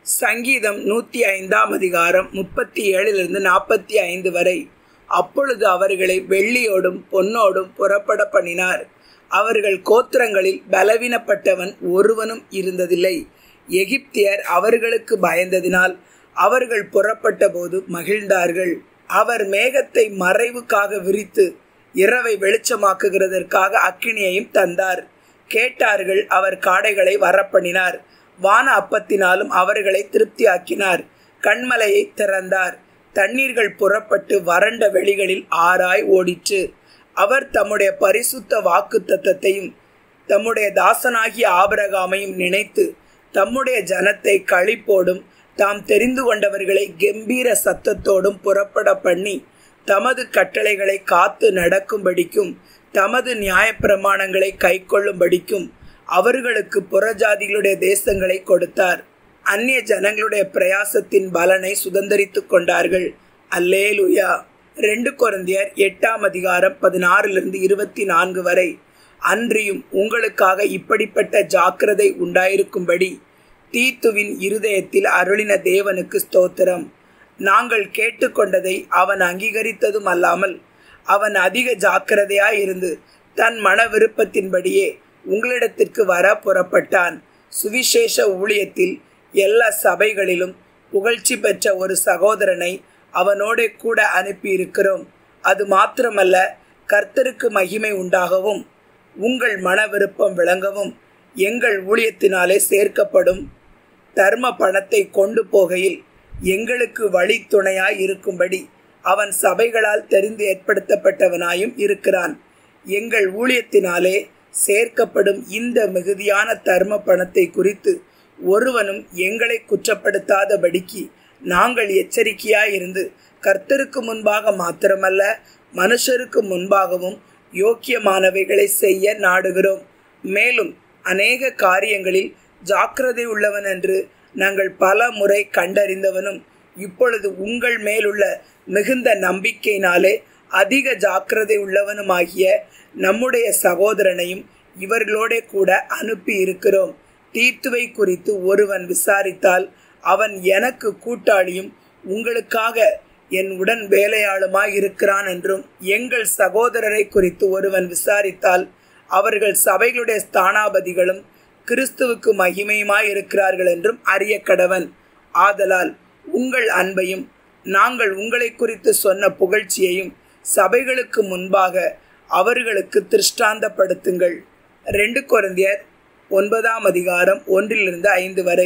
சங்கீதம் நூற்றி ஐந்தாம் அதிகாரம் முப்பத்தி ஏழிலிருந்து நாற்பத்தி ஐந்து வரை அப்பொழுது அவர்களை வெள்ளியோடும் பொன்னோடும் புறப்பட பண்ணினார் அவர்கள் கோத்திரங்களில் பலவீனப்பட்டவன் ஒருவனும் இருந்ததில்லை எகிப்தியர் அவர்களுக்கு பயந்ததினால் அவர்கள் புறப்பட்ட போது மகிழ்ந்தார்கள் அவர் மேகத்தை மறைவுக்காக விரித்து இரவை வெளிச்சமாக்குகிறதற்காக அக்கினியையும் தந்தார் கேட்டார்கள் அவர் காடைகளை வரப்பண்ணினார் வான அப்பத்தினாலும் அவர்களை திருப்தியாக்கினார் கண்மலையை திறந்தார் தண்ணீர்கள் புறப்பட்டு வறண்ட வெளிகளில் ஆராய் ஓடிற்று அவர் தம்முடைய பரிசுத்த வாக்கு தத்தத்தையும் தம்முடைய தாசனாகிய ஆபரகாமையும் நினைத்து தம்முடைய ஜனத்தை களிப்போடும் தாம் தெரிந்து கொண்டவர்களை கம்பீர சத்தத்தோடும் புறப்பட பண்ணி தமது கட்டளைகளை காத்து நடக்கும்படிக்கும் தமது நியாயப்பிரமாணங்களை கைக்கொள்ளும்படிக்கும் அவர்களுக்கு புறஜாதிகளுடைய தேசங்களை கொடுத்தார் அந்நிய ஜனங்களுடைய பிரயாசத்தின் பலனை சுதந்திரித்துக் கொண்டார்கள் அல்லேலுயா ரெண்டு குழந்தையர் எட்டாம் அதிகாரம் பதினாறிலிருந்து இருபத்தி நான்கு வரை அன்றியும் உங்களுக்காக இப்படிப்பட்ட ஜாக்கிரதை உண்டாயிருக்கும்படி தீத்துவின் இருதயத்தில் அருளின தேவனுக்கு ஸ்தோத்திரம் நாங்கள் கேட்டுக்கொண்டதை அவன் அங்கீகரித்ததும் அல்லாமல் அவன் அதிக ஜாக்கிரதையாயிருந்து தன் மன விருப்பத்தின்படியே உங்களிடத்திற்கு வர புறப்பட்டான் சுவிசேஷ ஊழியத்தில் எல்லா சபைகளிலும் புகழ்ச்சி பெற்ற ஒரு சகோதரனை அவனோட கூட அனுப்பியிருக்கிறோம் அது மாத்திரமல்ல கர்த்தருக்கு மகிமை உண்டாகவும் உங்கள் மன விருப்பம் விளங்கவும் எங்கள் ஊழியத்தினாலே சேர்க்கப்படும் தர்ம பணத்தை கொண்டு போகையில் எங்களுக்கு வழி துணையாய் இருக்கும்படி அவன் சபைகளால் தெரிந்து ஏற்படுத்தப்பட்டவனாயும் இருக்கிறான் எங்கள் ஊழியத்தினாலே சேர்க்கப்படும் இந்த மிகுதியான தர்ம பணத்தை குறித்து ஒருவனும் எங்களை குற்றப்படுத்தாதபடிக்கு நாங்கள் எச்சரிக்கையாயிருந்து கர்த்தருக்கு முன்பாக மாத்திரமல்ல மனுஷருக்கு முன்பாகவும் யோக்கியமானவைகளை செய்ய நாடுகிறோம் மேலும் அநேக காரியங்களில் ஜாக்கிரதை உள்ளவன் என்று நாங்கள் பல முறை கண்டறிந்தவனும் இப்பொழுது உங்கள் மேலுள்ள மிகுந்த நம்பிக்கையினாலே அதிக ஜாக்கிரதை உள்ளவனுமாகிய நம்முடைய சகோதரனையும் இவர்களோட கூட அனுப்பி இருக்கிறோம் தீர்த்துவை குறித்து ஒருவன் விசாரித்தால் அவன் எனக்கு கூட்டாளியும் உங்களுக்காக என் உடன் வேலையாளுமாய் இருக்கிறான் என்றும் எங்கள் சகோதரரை குறித்து ஒருவன் விசாரித்தால் அவர்கள் சபைகளுடைய ஸ்தானாபதிகளும் கிறிஸ்துவுக்கு மகிமையுமாய் இருக்கிறார்கள் என்றும் அறிய கடவன் ஆதலால் உங்கள் அன்பையும் நாங்கள் உங்களை குறித்து சொன்ன புகழ்ச்சியையும் சபைகளுக்கு முன்பாக அவர்களுக்கு திருஷ்டாந்தப்படுத்துங்கள் ரெண்டு குழந்தையர் ஒன்பதாம் அதிகாரம் ஒன்றிலிருந்து ஐந்து வரை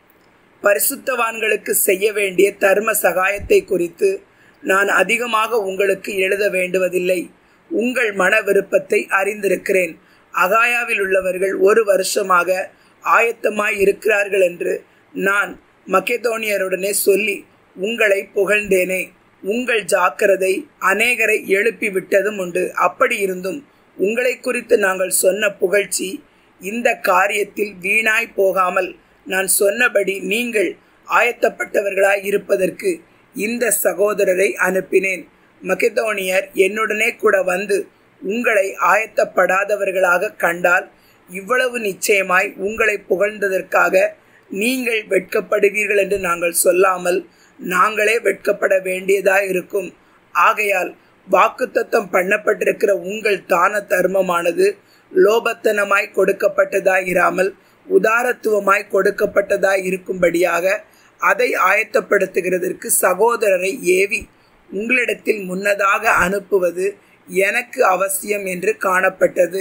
பரிசுத்தவான்களுக்கு செய்ய வேண்டிய தர்ம சகாயத்தை குறித்து நான் அதிகமாக உங்களுக்கு எழுத வேண்டுவதில்லை உங்கள் மன விருப்பத்தை அறிந்திருக்கிறேன் அகாயாவில் உள்ளவர்கள் ஒரு வருஷமாக ஆயத்தமாய் இருக்கிறார்கள் என்று நான் மக்கெதோனியருடனே சொல்லி உங்களை புகழ்ந்தேனே உங்கள் ஜாக்கிரதை அநேகரை எழுப்பி விட்டதும் உண்டு அப்படி இருந்தும் உங்களை குறித்து நாங்கள் சொன்ன புகழ்ச்சி இந்த காரியத்தில் வீணாய் போகாமல் நான் சொன்னபடி நீங்கள் ஆயத்தப்பட்டவர்களாய் இருப்பதற்கு இந்த சகோதரரை அனுப்பினேன் மக்கெதோனியர் என்னுடனே கூட வந்து உங்களை ஆயத்தப்படாதவர்களாக கண்டால் இவ்வளவு நிச்சயமாய் உங்களை புகழ்ந்ததற்காக நீங்கள் வெட்கப்படுவீர்கள் என்று நாங்கள் சொல்லாமல் நாங்களே வெட்கப்பட வேண்டியதாய் இருக்கும் ஆகையால் வாக்குத்தத்தம் பண்ணப்பட்டிருக்கிற உங்கள் தான தர்மமானது லோபத்தனமாய் கொடுக்கப்பட்டதாய் இராமல் உதாரத்துவமாய் கொடுக்கப்பட்டதாய் இருக்கும்படியாக அதை ஆயத்தப்படுத்துகிறதற்கு சகோதரரை ஏவி உங்களிடத்தில் முன்னதாக அனுப்புவது எனக்கு அவசியம் என்று காணப்பட்டது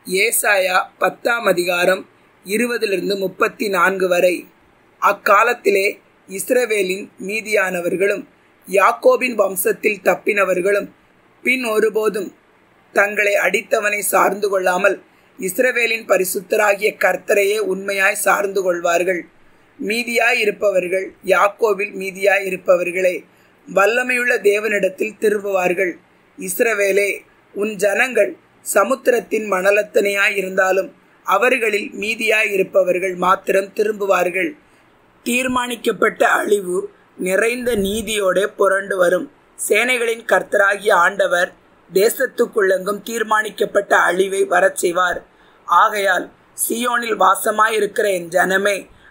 ஏசாயா பத்தாம் அதிகாரம் இருபதிலிருந்து முப்பத்தி நான்கு வரை அக்காலத்திலே இஸ்ரவேலின் மீதியானவர்களும் யாக்கோபின் வம்சத்தில் தப்பினவர்களும் பின் ஒருபோதும் தங்களை அடித்தவனை சார்ந்து கொள்ளாமல் இஸ்ரவேலின் பரிசுத்தராகிய கர்த்தரையே உண்மையாய் சார்ந்து கொள்வார்கள் மீதியாய் இருப்பவர்கள் யாக்கோவில் மீதியாய் இருப்பவர்களே வல்லமையுள்ள தேவனிடத்தில் திரும்புவார்கள் இஸ்ரவேலே உன் ஜனங்கள் சமுத்திரத்தின் மணலத்தனையாய் இருந்தாலும் அவர்களில் மீதியாய் இருப்பவர்கள் மாத்திரம் திரும்புவார்கள் தீர்மானிக்கப்பட்ட அழிவு நிறைந்த நீதியோட புரண்டு வரும் சேனைகளின் கர்த்தராகிய ஆண்டவர் தேசத்துக்குள்ளெங்கும் தீர்மானிக்கப்பட்ட அழிவை வரச் செய்வார் ஆகையால் சியோனில் வாசமாயிருக்கிற என் ஜனமே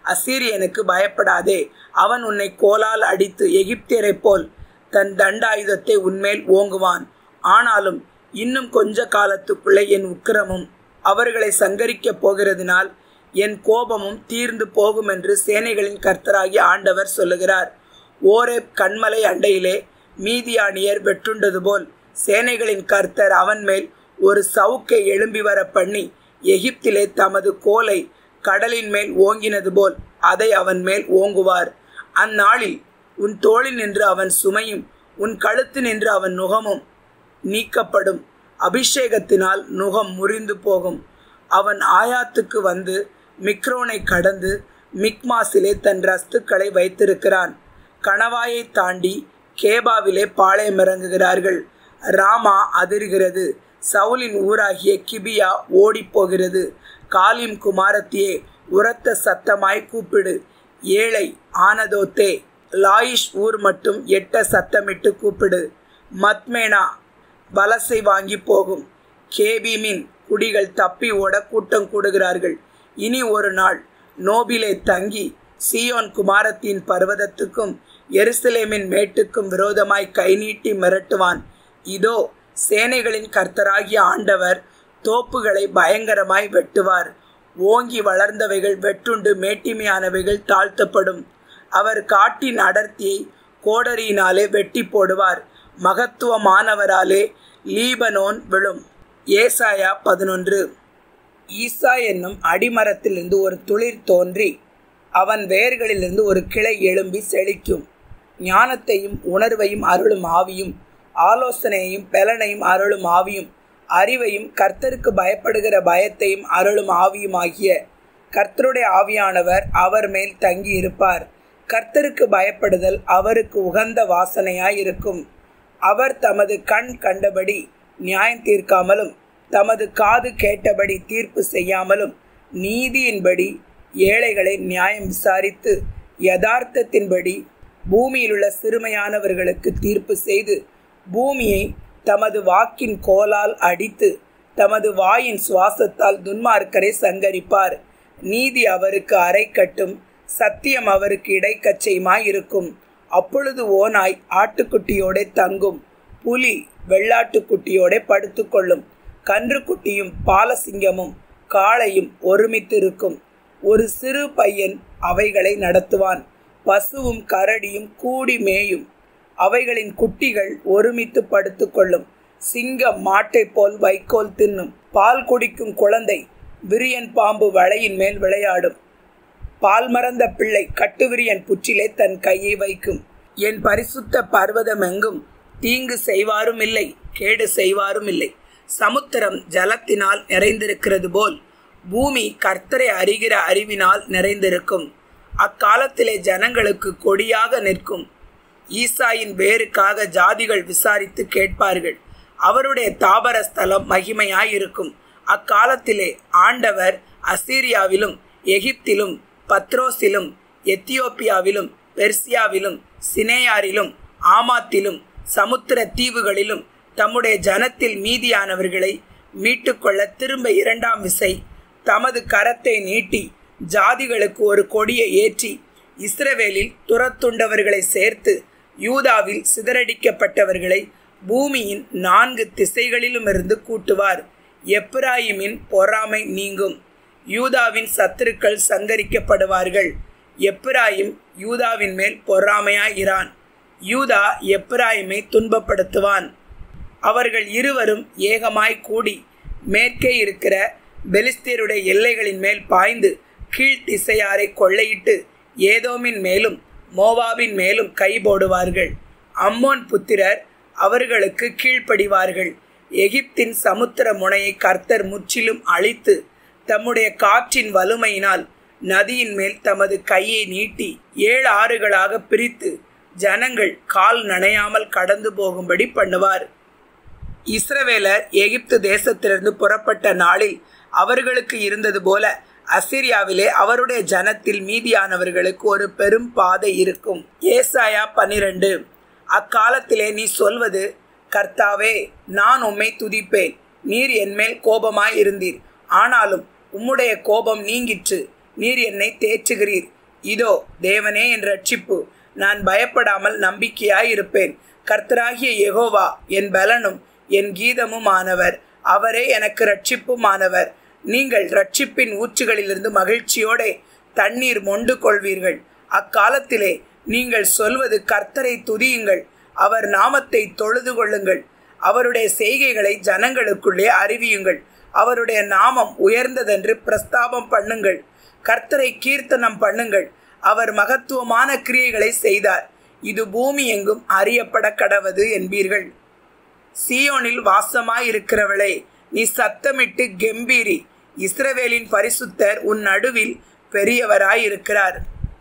அசீரியனுக்கு பயப்படாதே அவன் உன்னை கோலால் அடித்து எகிப்தியரைப் போல் தன் தண்டாயுதத்தை உன்மேல் ஓங்குவான் ஆனாலும் இன்னும் கொஞ்ச காலத்துக்குள்ளே என் உக்கிரமும் அவர்களை சங்கரிக்கப் போகிறதினால் என் கோபமும் தீர்ந்து போகும் என்று சேனைகளின் கர்த்தராகிய ஆண்டவர் சொல்லுகிறார் ஓரேப் கண்மலை அண்டையிலே மீதியானியர் வெட்டுண்டது போல் சேனைகளின் கர்த்தர் அவன் மேல் ஒரு சவுக்கை எழும்பி வர பண்ணி எகிப்திலே தமது கோலை கடலின் மேல் ஓங்கினது போல் அதை அவன் மேல் ஓங்குவார் அந்நாளில் உன் தோளில் நின்று அவன் சுமையும் உன் கழுத்து நின்று அவன் நுகமும் நீக்கப்படும் அபிஷேகத்தினால் நுகம் முறிந்து போகும் அவன் ஆயாத்துக்கு வந்து மிக்ரோனை கடந்து மிக்மாசிலே தன் ரஸ்துக்களை வைத்திருக்கிறான் கணவாயை தாண்டி கேபாவிலே பாளையமிறங்குகிறார்கள் ராமா அதிர்கிறது சவுலின் ஊராகிய கிபியா ஓடிப்போகிறது காலிம் குமாரத்தியே உரத்த சத்தமாய் கூப்பிடு ஏழை ஆனதோத்தே லாயிஷ் ஊர் மட்டும் எட்ட சத்தமிட்டு கூப்பிடு மத்மேனா வலசை வாங்கி போகும் கேபிமின் குடிகள் தப்பி ஓட கூட்டம் கூடுகிறார்கள் இனி ஒரு நாள் நோபிலே தங்கி சியோன் குமாரத்தின் பர்வதத்துக்கும் எருசலேமின் மேட்டுக்கும் விரோதமாய் கை நீட்டி மிரட்டுவான் இதோ சேனைகளின் கர்த்தராகிய ஆண்டவர் தோப்புகளை பயங்கரமாய் வெட்டுவார் ஓங்கி வளர்ந்தவைகள் வெட்டுண்டு மேட்டிமையானவைகள் தாழ்த்தப்படும் அவர் காட்டின் அடர்த்தியை கோடரியினாலே வெட்டி போடுவார் மகத்துவமானவராலே லீபனோன் விழும் ஏசாயா பதினொன்று ஈசா என்னும் அடிமரத்திலிருந்து ஒரு துளிர் தோன்றி அவன் வேர்களிலிருந்து ஒரு கிளை எழும்பி செழிக்கும் ஞானத்தையும் உணர்வையும் அருளும் ஆவியும் ஆலோசனையையும் பலனையும் அருளும் ஆவியும் அறிவையும் கர்த்தருக்கு பயப்படுகிற பயத்தையும் அருளும் ஆவியும் ஆகிய கர்த்தருடைய ஆவியானவர் அவர் மேல் தங்கி இருப்பார் கர்த்தருக்கு பயப்படுதல் அவருக்கு உகந்த வாசனையாய் இருக்கும் அவர் தமது கண் கண்டபடி நியாயம் தீர்க்காமலும் தமது காது கேட்டபடி தீர்ப்பு செய்யாமலும் நீதியின்படி ஏழைகளை நியாயம் விசாரித்து யதார்த்தத்தின்படி பூமியிலுள்ள சிறுமையானவர்களுக்கு தீர்ப்பு செய்து பூமியை தமது வாக்கின் கோலால் அடித்து தமது வாயின் சுவாசத்தால் துன்மார்க்கரை சங்கரிப்பார் நீதி அவருக்கு அரை கட்டும் சத்தியம் அவருக்கு இடைக்கச்சையுமாய் இருக்கும் அப்பொழுது ஓனாய் ஆட்டுக்குட்டியோட தங்கும் புலி வெள்ளாட்டுக்குட்டியோட படுத்துக்கொள்ளும் கன்றுக்குட்டியும் பாலசிங்கமும் காளையும் ஒருமித்து இருக்கும் ஒரு சிறு பையன் அவைகளை நடத்துவான் பசுவும் கரடியும் கூடி மேயும் அவைகளின் குட்டிகள் ஒருமித்து படுத்துக்கொள்ளும் சிங்கம் மாட்டை போல் வைக்கோல் தின்னும் பால் குடிக்கும் குழந்தை விரியன் பாம்பு வளையின் மேல் விளையாடும் பால் மறந்த பிள்ளை கட்டுவிரியன் புற்றிலே தன் கையை வைக்கும் என் பரிசுத்த பர்வதம் எங்கும் தீங்கு செய்வாரும் இல்லை கேடு செய்வாரும் இல்லை சமுத்திரம் ஜலத்தினால் நிறைந்திருக்கிறது போல் பூமி கர்த்தரை அறிகிற அறிவினால் நிறைந்திருக்கும் அக்காலத்திலே ஜனங்களுக்கு கொடியாக நிற்கும் ஈசாயின் வேருக்காக ஜாதிகள் விசாரித்து கேட்பார்கள் அவருடைய தாபர ஸ்தலம் மகிமையாயிருக்கும் அக்காலத்திலே ஆண்டவர் அசீரியாவிலும் எகிப்திலும் பத்ரோஸிலும் எத்தியோப்பியாவிலும் பெர்சியாவிலும் சினேயாரிலும் ஆமாத்திலும் சமுத்திர தீவுகளிலும் தம்முடைய ஜனத்தில் மீதியானவர்களை மீட்டுக்கொள்ள திரும்ப இரண்டாம் விசை தமது கரத்தை நீட்டி ஜாதிகளுக்கு ஒரு கொடியை ஏற்றி இஸ்ரவேலில் துரத்துண்டவர்களை சேர்த்து யூதாவில் சிதறடிக்கப்பட்டவர்களை பூமியின் நான்கு திசைகளிலுமிருந்து கூட்டுவார் எப்ராயிமின் பொறாமை நீங்கும் யூதாவின் சத்துருக்கள் சங்கரிக்கப்படுவார்கள் எப்ராயிம் யூதாவின் மேல் பொறாமையாயிரான் யூதா எப்ராயிமை துன்பப்படுத்துவான் அவர்கள் இருவரும் ஏகமாய் கூடி மேற்கே இருக்கிற பெலிஸ்தீருடைய எல்லைகளின் மேல் பாய்ந்து கீழ் திசையாரை கொள்ளையிட்டு ஏதோமின் மேலும் மோவாவின் மேலும் கை போடுவார்கள் அம்மோன் புத்திரர் அவர்களுக்கு கீழ்ப்படிவார்கள் எகிப்தின் சமுத்திர முனையை கர்த்தர் முற்றிலும் அழித்து தம்முடைய காற்றின் வலுமையினால் நதியின் மேல் தமது கையை நீட்டி ஏழு ஆறுகளாக பிரித்து ஜனங்கள் கால் நனையாமல் கடந்து போகும்படி பண்ணுவார் இஸ்ரவேலர் எகிப்து தேசத்திலிருந்து புறப்பட்ட நாளில் அவர்களுக்கு இருந்தது போல அசிரியாவிலே அவருடைய ஜனத்தில் மீதியானவர்களுக்கு ஒரு பெரும் பாதை இருக்கும் ஏசாயா பன்னிரண்டு அக்காலத்திலே நீ சொல்வது கர்த்தாவே நான் உம்மை துதிப்பேன் நீர் என்மேல் கோபமாய் இருந்தீர் ஆனாலும் உம்முடைய கோபம் நீங்கிற்று நீர் என்னை தேற்றுகிறீர் இதோ தேவனே என் ரட்சிப்பு நான் பயப்படாமல் நம்பிக்கையாய் இருப்பேன் கர்த்தராகிய யெகோவா என் பலனும் என் கீதமும் ஆனவர் அவரே எனக்கு ரட்சிப்புமானவர் நீங்கள் ரட்சிப்பின் ஊற்றுகளிலிருந்து மகிழ்ச்சியோட தண்ணீர் மொண்டு கொள்வீர்கள் அக்காலத்திலே நீங்கள் சொல்வது கர்த்தரை துதியுங்கள் அவர் நாமத்தை தொழுது கொள்ளுங்கள் அவருடைய செய்கைகளை ஜனங்களுக்குள்ளே அறிவியுங்கள் அவருடைய நாமம் உயர்ந்ததென்று பிரஸ்தாபம் பண்ணுங்கள் கர்த்தரை கீர்த்தனம் பண்ணுங்கள் அவர் மகத்துவமான கிரியைகளை செய்தார் இது பூமி எங்கும் அறியப்பட கடவது என்பீர்கள் சியோனில் வாசமாயிருக்கிறவளே நீ சத்தமிட்டு கெம்பீரி இஸ்ரவேலின் பரிசுத்தர் உன் நடுவில் பெரியவராயிருக்கிறார்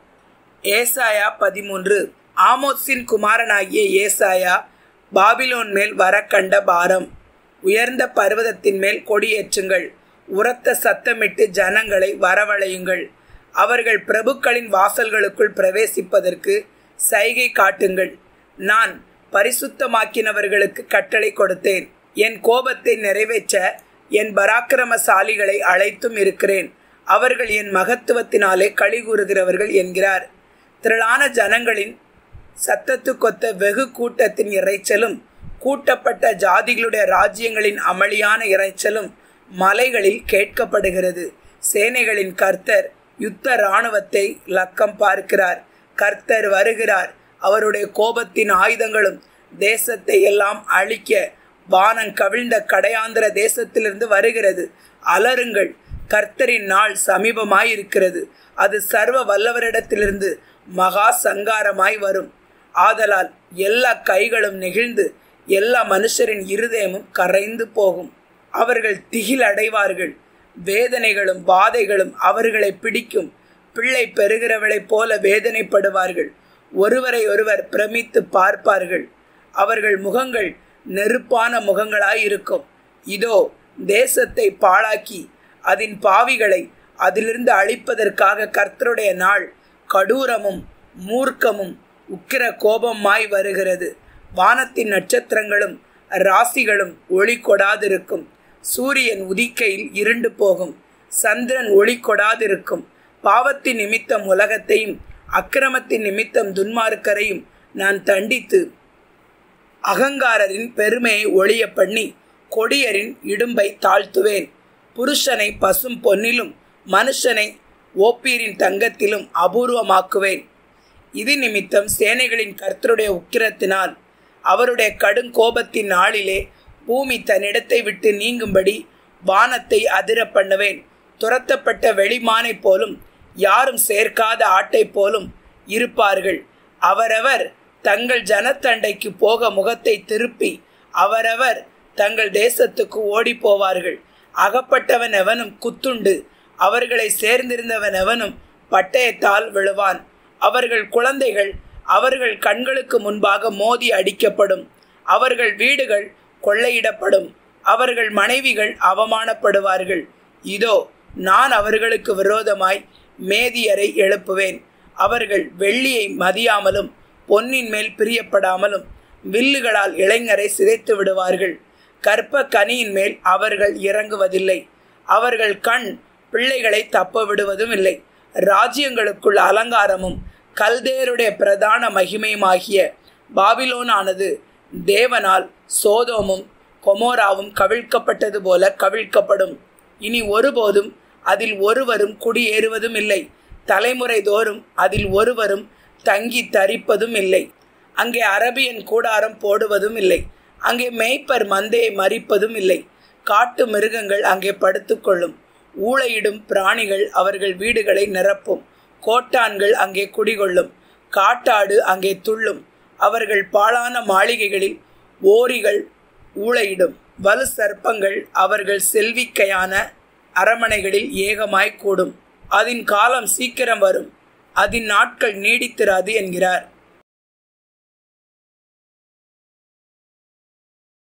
ஏசாயா பதிமூன்று ஆமோத்ஸின் குமாரனாகிய ஏசாயா பாபிலோன் மேல் வர கண்ட பாரம் உயர்ந்த பர்வதத்தின் மேல் கொடியேற்றுங்கள் உரத்த சத்தமிட்டு ஜனங்களை வரவழையுங்கள் அவர்கள் பிரபுக்களின் வாசல்களுக்குள் பிரவேசிப்பதற்கு சைகை காட்டுங்கள் நான் பரிசுத்தமாக்கினவர்களுக்கு கட்டளை கொடுத்தேன் என் கோபத்தை நிறைவேற்ற என் பராக்கிரமசாலிகளை அழைத்தும் இருக்கிறேன் அவர்கள் என் மகத்துவத்தினாலே களி கூறுகிறவர்கள் என்கிறார் திரளான ஜனங்களின் சத்தத்துக்கொத்த வெகு கூட்டத்தின் இறைச்சலும் கூட்டப்பட்ட ஜாதிகளுடைய ராஜ்யங்களின் அமளியான இறைச்சலும் மலைகளில் கேட்கப்படுகிறது சேனைகளின் கர்த்தர் யுத்த இராணுவத்தை லக்கம் பார்க்கிறார் கர்த்தர் வருகிறார் அவருடைய கோபத்தின் ஆயுதங்களும் தேசத்தை எல்லாம் அழிக்க வானம் கவிழ்ந்த கடையாந்திர தேசத்திலிருந்து வருகிறது அலருங்கள் கர்த்தரின் நாள் சமீபமாயிருக்கிறது அது சர்வ வல்லவரிடத்திலிருந்து மகா சங்காரமாய் வரும் ஆதலால் எல்லா கைகளும் நெகிழ்ந்து எல்லா மனுஷரின் இருதயமும் கரைந்து போகும் அவர்கள் திகில் அடைவார்கள் வேதனைகளும் வாதைகளும் அவர்களை பிடிக்கும் பிள்ளை பெறுகிறவளைப் போல வேதனைப்படுவார்கள் ஒருவரை ஒருவர் பிரமித்து பார்ப்பார்கள் அவர்கள் முகங்கள் நெருப்பான முகங்களாயிருக்கும் இதோ தேசத்தை பாழாக்கி அதன் பாவிகளை அதிலிருந்து அழிப்பதற்காக கர்த்தருடைய நாள் கடூரமும் மூர்க்கமும் உக்கிர கோபமாய் வருகிறது வானத்தின் நட்சத்திரங்களும் ராசிகளும் ஒளி கொடாதிருக்கும் சூரியன் உதிக்கையில் இருண்டு போகும் சந்திரன் ஒளி கொடாதிருக்கும் பாவத்தின் நிமித்தம் உலகத்தையும் அக்கிரமத்தின் நிமித்தம் துன்மார்க்கரையும் நான் தண்டித்து அகங்காரரின் பெருமையை ஒழிய பண்ணி கொடியரின் இடும்பை தாழ்த்துவேன் புருஷனை பசும் பொன்னிலும் மனுஷனை ஓப்பீரின் தங்கத்திலும் அபூர்வமாக்குவேன் இது நிமித்தம் சேனைகளின் கர்த்தருடைய உக்கிரத்தினால் அவருடைய கடும் கோபத்தின் நாளிலே பூமி தன்னிடத்தை விட்டு நீங்கும்படி வானத்தை அதிர பண்ணுவேன் துரத்தப்பட்ட வெளிமானை போலும் யாரும் சேர்க்காத ஆட்டை போலும் இருப்பார்கள் அவரவர் தங்கள் ஜனத்தண்டைக்கு போக முகத்தை திருப்பி அவரவர் தங்கள் தேசத்துக்கு ஓடி போவார்கள் அகப்பட்டவன் எவனும் குத்துண்டு அவர்களை சேர்ந்திருந்தவன் எவனும் பட்டயத்தால் விழுவான் அவர்கள் குழந்தைகள் அவர்கள் கண்களுக்கு முன்பாக மோதி அடிக்கப்படும் அவர்கள் வீடுகள் கொள்ளையிடப்படும் அவர்கள் மனைவிகள் அவமானப்படுவார்கள் இதோ நான் அவர்களுக்கு விரோதமாய் மேதியரை எழுப்புவேன் அவர்கள் வெள்ளியை மதியாமலும் பொன்னின் மேல் பிரியப்படாமலும் வில்லுகளால் இளைஞரை சிதைத்து விடுவார்கள் கற்ப கனியின் மேல் அவர்கள் இறங்குவதில்லை அவர்கள் கண் பிள்ளைகளை தப்ப விடுவதும் இல்லை ராஜ்யங்களுக்குள் அலங்காரமும் கல்தேருடைய பிரதான மகிமையுமாகிய பாபிலோனானது தேவனால் சோதோமும் கொமோராவும் கவிழ்க்கப்பட்டது போல கவிழ்க்கப்படும் இனி ஒருபோதும் அதில் ஒருவரும் குடியேறுவதும் இல்லை தலைமுறை தோறும் அதில் ஒருவரும் தங்கி தரிப்பதும் இல்லை அங்கே அரபியன் கூடாரம் போடுவதும் இல்லை அங்கே மேய்ப்பர் மந்தையை மறிப்பதும் இல்லை காட்டு மிருகங்கள் அங்கே படுத்துக்கொள்ளும் ஊளையிடும் பிராணிகள் அவர்கள் வீடுகளை நிரப்பும் கோட்டான்கள் அங்கே குடிகொள்ளும் காட்டாடு அங்கே துள்ளும் அவர்கள் பாழான மாளிகைகளில் ஓரிகள் ஊளையிடும் வலு சர்ப்பங்கள் அவர்கள் செல்விக்கையான அரமனைகளில் ஏகமாய் கூடும் அதன் காலம் சீக்கிரம் வரும் அதன் நாட்கள் நீடித்திராது என்கிறார்